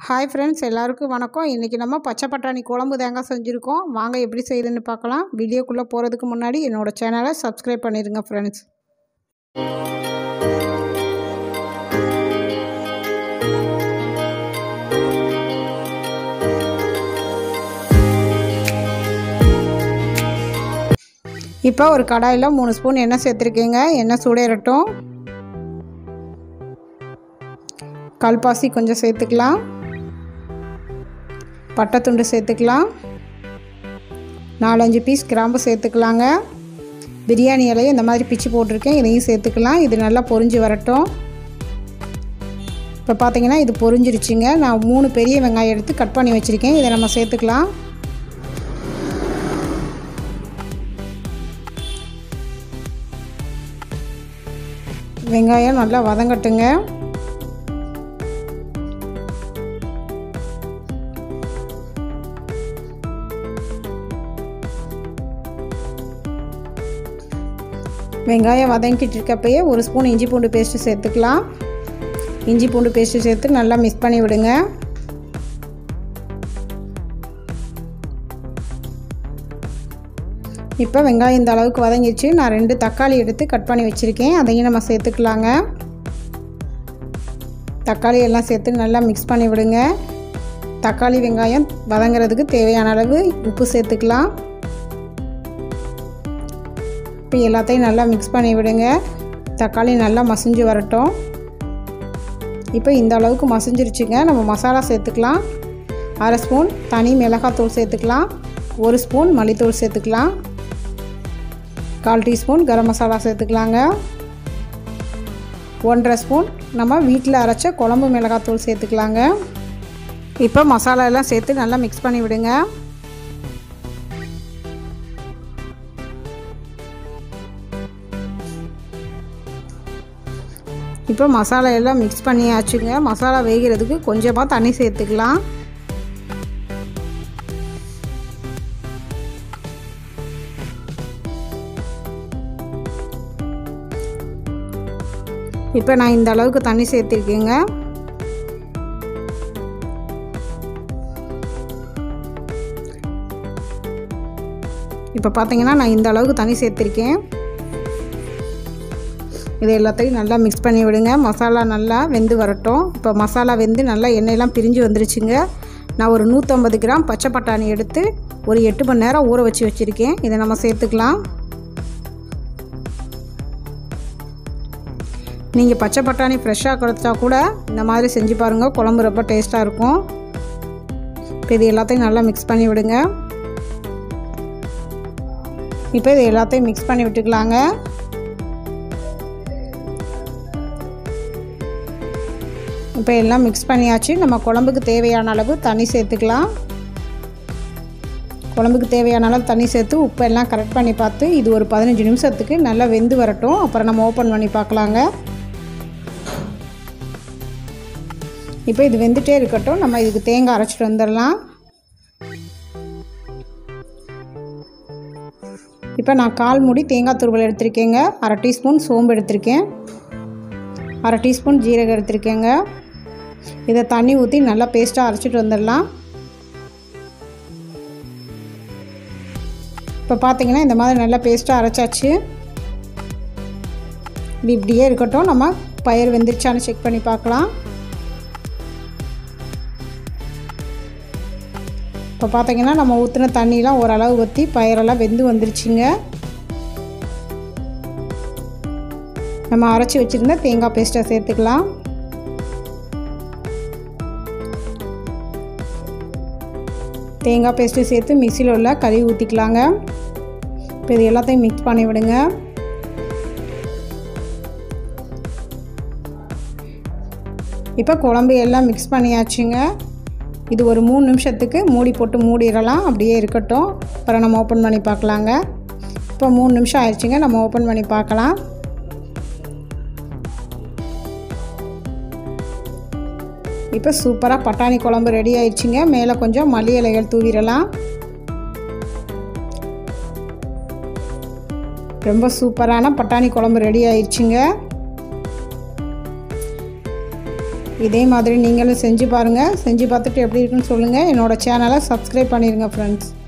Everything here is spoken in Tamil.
ஹாய் ஃப்ரெண்ட்ஸ் எல்லாருக்கும் வணக்கம் இன்றைக்கி நம்ம பச்சை பட்டாணி குழம்பு தேங்காய் செஞ்சுருக்கோம் வாங்க எப்படி செய்யுதுன்னு பார்க்கலாம் வீடியோக்குள்ளே போகிறதுக்கு முன்னாடி என்னோடய சேனலை சப்ஸ்கிரைப் பண்ணிடுங்க ஃப்ரெண்ட்ஸ் இப்போ ஒரு கடாயில் மூணு ஸ்பூன் எண்ணெய் சேர்த்துருக்கீங்க எண்ணெய் சூடேறட்டும் கல்பாசி கொஞ்சம் சேர்த்துக்கலாம் பட்டை துண்டு சேர்த்துக்கலாம் நாலஞ்சு பீஸ் கிராம்பு சேர்த்துக்கலாங்க பிரியாணி இலையை இந்த மாதிரி பிச்சு போட்டிருக்கேன் இதையும் சேர்த்துக்கலாம் இது நல்லா பொரிஞ்சு வரட்டும் இப்போ பார்த்தீங்கன்னா இது பொரிஞ்சிருச்சுங்க நான் மூணு பெரிய வெங்காயம் எடுத்து கட் பண்ணி வச்சுருக்கேன் இதை நம்ம சேர்த்துக்கலாம் வெங்காயம் நல்லா வதங்கட்டுங்க வெங்காயம் வதங்கிட்டு இருக்கப்பயே ஒரு ஸ்பூன் இஞ்சி பூண்டு பேஸ்ட்டு சேர்த்துக்கலாம் இஞ்சி பூண்டு பேஸ்ட்டு சேர்த்து நல்லா மிக்ஸ் பண்ணி விடுங்க இப்போ வெங்காயம் இந்த அளவுக்கு வதங்கிடுச்சு நான் ரெண்டு தக்காளி எடுத்து கட் பண்ணி வச்சுருக்கேன் அதையும் நம்ம சேர்த்துக்கலாங்க தக்காளி எல்லாம் சேர்த்து நல்லா மிக்ஸ் பண்ணி விடுங்க தக்காளி வெங்காயம் வதங்கிறதுக்கு தேவையான அளவு உப்பு சேர்த்துக்கலாம் இப்போ எல்லாத்தையும் நல்லா மிக்ஸ் பண்ணி விடுங்க தக்காளி நல்லா மசிஞ்சு வரட்டும் இப்போ இந்த அளவுக்கு மசிஞ்சிருச்சுங்க நம்ம மசாலா சேர்த்துக்கலாம் அரை ஸ்பூன் தனி மிளகாத்தூள் சேர்த்துக்கலாம் ஒரு ஸ்பூன் மல்லித்தூள் சேர்த்துக்கலாம் கால் டீஸ்பூன் கரம் மசாலா சேர்த்துக்கலாங்க ஒன்றரை ஸ்பூன் நம்ம வீட்டில் அரைச்ச குழம்பு மிளகாத்தூள் சேர்த்துக்கலாங்க இப்போ மசாலா எல்லாம் சேர்த்து நல்லா மிக்ஸ் பண்ணி விடுங்க இப்போ மசாலா எல்லாம் மிக்ஸ் பண்ணியாச்சுங்க மசாலா வேகிறதுக்கு கொஞ்சமாக தண்ணி சேர்த்துக்கலாம் இப்போ நான் இந்த அளவுக்கு தண்ணி சேர்த்துருக்கேங்க இப்போ பார்த்தீங்கன்னா நான் இந்த அளவுக்கு தண்ணி சேர்த்துருக்கேன் இது எல்லாத்தையும் நல்லா மிக்ஸ் பண்ணி விடுங்க மசாலா நல்லா வெந்து வரட்டும் இப்போ மசாலா வெந்து நல்லா எண்ணெயெல்லாம் பிரிஞ்சு வந்துருச்சுங்க நான் ஒரு நூற்றம்பது கிராம் பச்சை பட்டாணி எடுத்து ஒரு எட்டு மணி நேரம் ஊற வச்சு வச்சுருக்கேன் இதை நம்ம சேர்த்துக்கலாம் நீங்கள் பச்சை பட்டாணி ஃப்ரெஷ்ஷாக கொடுத்தா கூட இந்த மாதிரி செஞ்சு பாருங்கள் குழம்பு ரொம்ப டேஸ்ட்டாக இருக்கும் இப்போ இது எல்லாத்தையும் நல்லா மிக்ஸ் பண்ணி விடுங்க இப்போ இது எல்லாத்தையும் மிக்ஸ் பண்ணி விட்டுக்கலாங்க இப்போ எல்லாம் மிக்ஸ் பண்ணியாச்சு நம்ம குழம்புக்கு தேவையான அளவு தண்ணி சேர்த்துக்கலாம் குழம்புக்கு தேவையான அளவு தண்ணி சேர்த்து உப்பு எல்லாம் கரெக்ட் பண்ணி பார்த்து இது ஒரு பதினஞ்சு நிமிஷத்துக்கு நல்லா வெந்து வரட்டும் அப்புறம் நம்ம ஓப்பன் பண்ணி பார்க்கலாங்க இப்போ இது வெந்துட்டே இருக்கட்டும் நம்ம இதுக்கு தேங்காய் அரைச்சிட்டு வந்துடலாம் இப்போ நான் கால் மூடி தேங்காய் துருவல் எடுத்திருக்கேங்க அரை டீஸ்பூன் சோம்பு எடுத்திருக்கேன் அரை டீஸ்பூன் ஜீரகம் எடுத்திருக்கேங்க இதை தண்ணி ஊற்றி நல்லா பேஸ்ட்டாக அரைச்சிட்டு வந்துடலாம் இப்போ பார்த்தீங்கன்னா இந்த மாதிரி நல்லா பேஸ்ட்டாக அரைச்சாச்சு இது இப்படியே இருக்கட்டும் நம்ம பயிர் வெந்துருச்சான்னு செக் பண்ணி பார்க்கலாம் இப்போ பார்த்தீங்கன்னா நம்ம ஊற்றின தண்ணியெலாம் ஓரளவு ஊற்றி பயிரெல்லாம் வெந்து வந்துருச்சுங்க நம்ம அரைச்சி வச்சுருந்த தேங்காய் பேஸ்ட்டை சேர்த்துக்கலாம் தேங்காய் பேஸ்ட்டு சேர்த்து மிக்சியில் உள்ள கறி ஊற்றிக்கலாங்க இப்போ இது எல்லாத்தையும் மிக்ஸ் பண்ணி விடுங்க இப்போ குழம்பு எல்லாம் மிக்ஸ் பண்ணியாச்சுங்க இது ஒரு மூணு நிமிஷத்துக்கு மூடி போட்டு மூடிடலாம் அப்படியே இருக்கட்டும் அப்புறம் நம்ம ஓப்பன் பண்ணி பார்க்கலாங்க இப்போ மூணு நிமிஷம் ஆயிடுச்சுங்க நம்ம ஓப்பன் பண்ணி பார்க்கலாம் இப்போ சூப்பராக பட்டாணி குழம்பு ரெடி ஆயிடுச்சுங்க மேலே கொஞ்சம் மல்லி இலைகள் தூவிடலாம் ரொம்ப சூப்பரான பட்டாணி குழம்பு ரெடி ஆயிடுச்சுங்க இதே மாதிரி நீங்களும் செஞ்சு பாருங்கள் செஞ்சு பார்த்துட்டு எப்படி இருக்குன்னு சொல்லுங்கள் என்னோடய சேனலை சப்ஸ்கிரைப் பண்ணிடுங்க ஃப்ரெண்ட்ஸ்